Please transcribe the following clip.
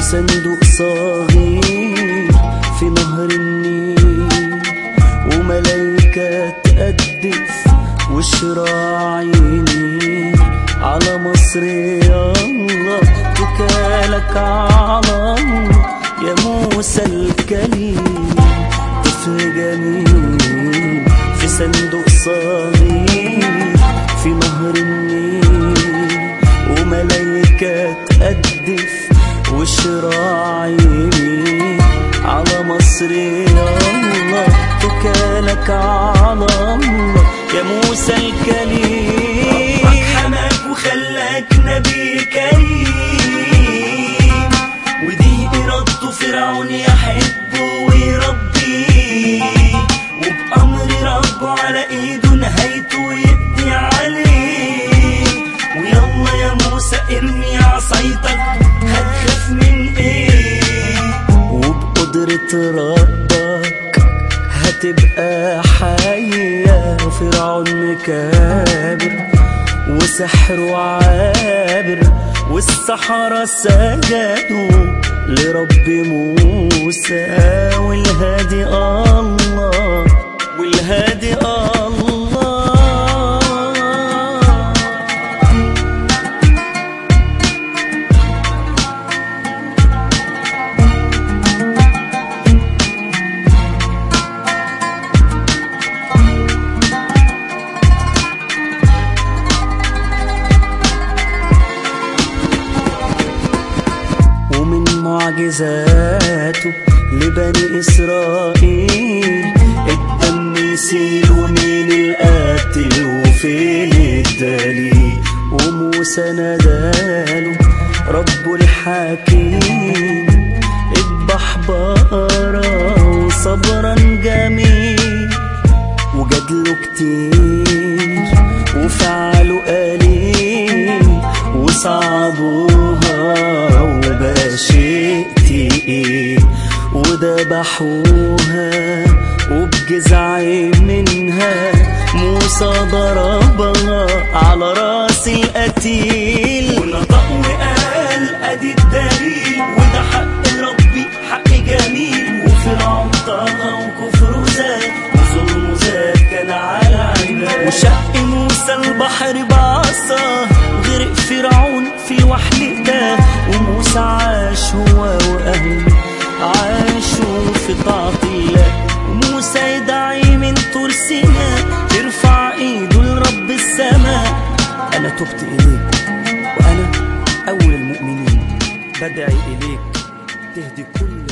صندوق صغير في نهر النيل وملايكة تقدس وشراع يمين على مصر يا الله توكالك على الله يا موسى الكليم طفل جميل في صندوق صغير في نهر النيل وملايكة تقدس وشراع يمين على مصر يا الله توكالك على الله يا موسى الكليم ربك حماك وخلاك نبي كريم ودي إرادته فرعون يحبه ويربيه وبأمر ربه على إيده نهايته يقضي عليه ويلا يا موسى ارمي عصايتك هتخاف من ايه وبقدرة ربك هتبقى حية فرعون مكابر وسحره عابر والسحرة سجدوا لرب موسى والهادي الله والهادي الله ومن معجزاته لبني إسرائيل الدم يسيل ومين القاتل وفين الدليل وموسى ناداله رب الحكيم اذبح بقرة وصبرا جميل وجدله كتير وفعله قليل وصعبوها وبقى شيء تقيل وذبحوها وبجزع منها موسى ضربها على راس القتيل ونطق وقال ادي الدليل وده حق ربي حق جميل وفرعون طغى وكفره زاد وظلمه زاد كان على عباد وشق موسى البحر بعصا غرق فرعون في وحلته وموسى عاش هو واهله عاشوا في طاعة الله وموسى يدعي من طور سيناء يرفع ايده لرب السماء انا تبت اليك وانا اول المؤمنين بدعي اليك تهدي كل